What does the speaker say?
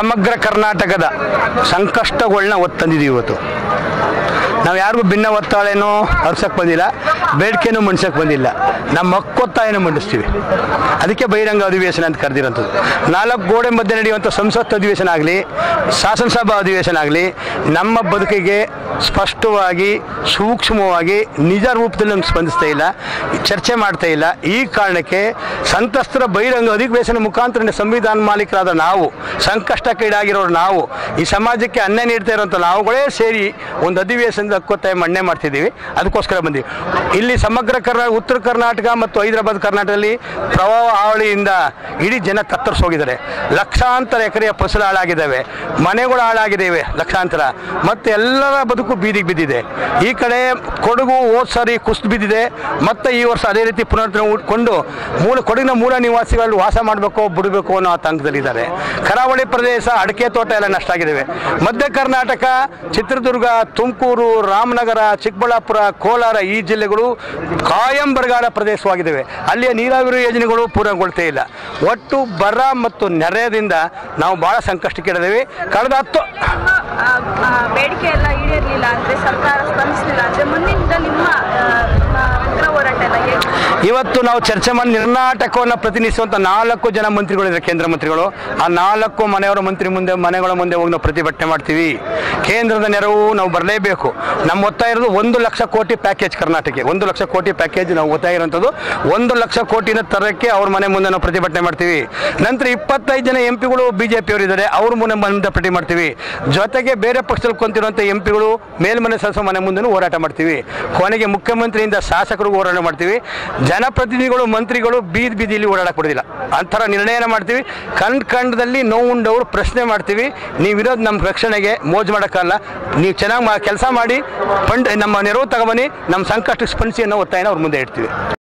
ಸಮಗ್ರ ಕರ್ನಾಟಕದ ಸಂಕಷ್ಟಗಳನ್ನ ಒತ್ತಂದಿದ್ದೀವಿ ಇವತ್ತು ನಾವು ಯಾರಿಗೂ ಭಿನ್ನ ಒತ್ತಾಳೆನೋ ಹರ್ಸಕ್ಕೆ ಬಂದಿಲ್ಲ ಬೇಡಿಕೆನೂ ಮಂಡ್ಸಕ್ಕೆ ಬಂದಿಲ್ಲ ನಮ್ಮ ಹಕ್ಕೊತ್ತಾಯನೂ ಮಂಡಿಸ್ತೀವಿ ಅದಕ್ಕೆ ಬಹಿರಂಗ ಅಧಿವೇಶನ ಅಂತ ಕರೆದಿರೋಂಥದ್ದು ನಾಲ್ಕು ಗೋಡೆ ಮಧ್ಯೆ ನಡೆಯುವಂಥ ಸಂಸತ್ ಅಧಿವೇಶನ ಆಗಲಿ ಶಾಸನಸಭಾ ಅಧಿವೇಶನ ಆಗಲಿ ನಮ್ಮ ಬದುಕಿಗೆ ಸ್ಪಷ್ಟವಾಗಿ ಸೂಕ್ಷ್ಮವಾಗಿ ನಿಜ ರೂಪದಲ್ಲಿ ನಮ್ಗೆ ಸ್ಪಂದಿಸ್ತಾ ಇಲ್ಲ ಚರ್ಚೆ ಮಾಡ್ತಾ ಇಲ್ಲ ಈ ಕಾರಣಕ್ಕೆ ಸಂತ್ರಸ್ತರ ಬಹಿರಂಗ ಅಧಿವೇಶನ ಮುಖಾಂತರ ಸಂವಿಧಾನ ಮಾಲೀಕರಾದ ನಾವು ಸಂಕಷ್ಟಕ್ಕೀಡಾಗಿರೋರು ನಾವು ಈ ಸಮಾಜಕ್ಕೆ ಅನ್ಯಾಯ ನೀಡ್ತಾ ಇರೋಂಥ ನಾವುಗಳೇ ಸೇರಿ ಒಂದು ಅಧಿವೇಶನದ ಹಕ್ಕೊತ್ತಾಯ ಮಣ್ಣೆ ಮಾಡ್ತಿದ್ದೀವಿ ಅದಕ್ಕೋಸ್ಕರ ಬಂದೀವಿ ಇಲ್ಲಿ ಸಮಗ್ರ ಕರ್ನಾ ಉತ್ತರ ಕರ್ನಾಟಕ ಮತ್ತು ಹೈದರಾಬಾದ್ ಕರ್ನಾಟಕದಲ್ಲಿ ಪ್ರವಾಹ ಹಾವಳಿಯಿಂದ ಇಡೀ ಜನ ತತ್ತರಿಸೋಗಿದ್ದಾರೆ ಲಕ್ಷಾಂತರ ಎಕರೆಯ ಫಸಲು ಹಾಳಾಗಿದ್ದಾವೆ ಮನೆಗಳು ಹಾಳಾಗಿದ್ದಾವೆ ಲಕ್ಷಾಂತರ ಮತ್ತು ಎಲ್ಲರ ಬದುಕು ಬೀದಿಗೆ ಬಿದ್ದಿದೆ ಈ ಕಡೆ ಕೊಡಗು ಹೋದ್ ಸಾರಿ ಕುಸಿದು ಬಿದ್ದಿದೆ ಮತ್ತೆ ಈ ವರ್ಷ ಅದೇ ರೀತಿ ಪುನರ್ತನೆಗೊಂಡು ಮೂಲ ಕೊಡಗಿನ ಮೂಲ ನಿವಾಸಿಗಳು ವಾಸ ಮಾಡಬೇಕು ಬಿಡಬೇಕು ಅನ್ನೋ ಆತಂಕದಲ್ಲಿದ್ದಾರೆ ಕರಾವಳಿ ಪ್ರದೇಶ ಅಡಿಕೆ ತೋಟ ಎಲ್ಲ ನಷ್ಟ ಆಗಿದ್ದಾವೆ ಮಧ್ಯ ಕರ್ನಾಟಕ ಚಿತ್ರದುರ್ಗ ತುಮಕೂರು ರಾಮನಗರ ಚಿಕ್ಕಬಳ್ಳಾಪುರ ಕೋಲಾರ ಈ ಜಿಲ್ಲೆಗಳು ಕಾಯಂ ಬರಗಾಲ ಪ್ರದೇಶವಾಗಿದ್ದಾವೆ ಅಲ್ಲಿಯ ನೀರಾವರಿ ಯೋಜನೆಗಳು ಪೂರ್ಣಗೊಳ್ತೇ ಇಲ್ಲ ಒಟ್ಟು ಬರ ಮತ್ತು ನೆರೆದಿಂದ ನಾವು ಭಾಳ ಸಂಕಷ್ಟಕ್ಕಿಡಿದ್ದೀವಿ ಕಳೆದ ಹತ್ತು ಆ, ಆ, ಬೇಡಿಕೆ ಎಲ್ಲ ಈಡೇರಲಿಲ್ಲ ಅಂದ್ರೆ ಸರ್ಕಾರ ಸ್ಪಂದಿಸಲಿಲ್ಲ ಅಂದ್ರೆ ಮುಂದಿನ ನಿಮ್ಮ ಆ, ನಿಮ್ಮ ಉಗ್ರ ಹೋರಾಟ ಎಲ್ಲ ಹೇಗೆ ಇವತ್ತು ನಾವು ಚರ್ಚೆ ಮಾಡಿ ನಿರ್ನಾಟಕವನ್ನು ಪ್ರತಿನಿಧಿಸುವಂಥ ನಾಲ್ಕು ಜನ ಮಂತ್ರಿಗಳಿದ್ದಾರೆ ಕೇಂದ್ರ ಮಂತ್ರಿಗಳು ಆ ನಾಲ್ಕು ಮನೆಯವರ ಮಂತ್ರಿ ಮುಂದೆ ಮನೆಗಳ ಮುಂದೆ ಹೋಗಿ ನಾವು ಪ್ರತಿಭಟನೆ ಮಾಡ್ತೀವಿ ಕೇಂದ್ರದ ನೆರವು ನಾವು ಬರಲೇಬೇಕು ನಮ್ಮ ಒತ್ತಾಯ ಇರೋದು ಒಂದು ಲಕ್ಷ ಕೋಟಿ ಪ್ಯಾಕೇಜ್ ಕರ್ನಾಟಕಕ್ಕೆ ಒಂದು ಲಕ್ಷ ಕೋಟಿ ಪ್ಯಾಕೇಜ್ ನಾವು ಒತ್ತಾಯ ಇರೋಂಥದ್ದು ಒಂದು ಲಕ್ಷ ಕೋಟಿನ ತರಕ್ಕೆ ಅವ್ರ ಮನೆ ಮುಂದೆ ನಾವು ಪ್ರತಿಭಟನೆ ಮಾಡ್ತೀವಿ ನಂತರ ಇಪ್ಪತ್ತೈದು ಜನ ಎಂ ಪಿಗಳು ಬಿ ಜೆ ಪಿಯವರು ಇದ್ದಾರೆ ಅವ್ರ ಮುಂದೆ ಮುಂದೆ ಪ್ರತಿ ಮಾಡ್ತೀವಿ ಜೊತೆಗೆ ಬೇರೆ ಪಕ್ಷದಲ್ಲಿ ಕುಂತಿರುವಂಥ ಎಂ ಪಿಗಳು ಮೇಲ್ಮನೆ ಸದಸ್ಯ ಮನೆ ಮುಂದೆ ಹೋರಾಟ ಮಾಡ್ತೀವಿ ಕೊನೆಗೆ ಮುಖ್ಯಮಂತ್ರಿಯಿಂದ ಶಾಸಕರಿಗೂ ಹೋರಾಟ ಮಾಡ್ತೀವಿ ಜನಪ್ರತಿನಿಧಿಗಳು ಮಂತ್ರಿಗಳು ಬೀದಿ ಬೀದಿಯಲ್ಲಿ ಓಡಾಡಕ್ಕೆ ಬಿಡೋದಿಲ್ಲ ಅಂಥರ ನಿರ್ಣಯನ ಮಾಡ್ತೀವಿ ಕಂಡ್ ಕಂಡದಲ್ಲಿ ನೋವುಂಡವರು ಪ್ರಶ್ನೆ ಮಾಡ್ತೀವಿ ನೀವಿರೋದು ನಮ್ಮ ರಕ್ಷಣೆಗೆ ಮೋಜು ಮಾಡೋಕ್ಕಲ್ಲ ನೀವು ಚೆನ್ನಾಗಿ ಕೆಲಸ ಮಾಡಿ ಫಂಡ್ ನಮ್ಮ ನೆರವು ತಗೊಬನ್ನಿ ನಮ್ಮ ಸಂಕಷ್ಟಕ್ಕೆ ಸ್ಪಂದಿಸಿ ಅನ್ನೋ ಒತ್ತಾಯನ ಅವ್ರ ಮುಂದೆ ಇಡ್ತೀವಿ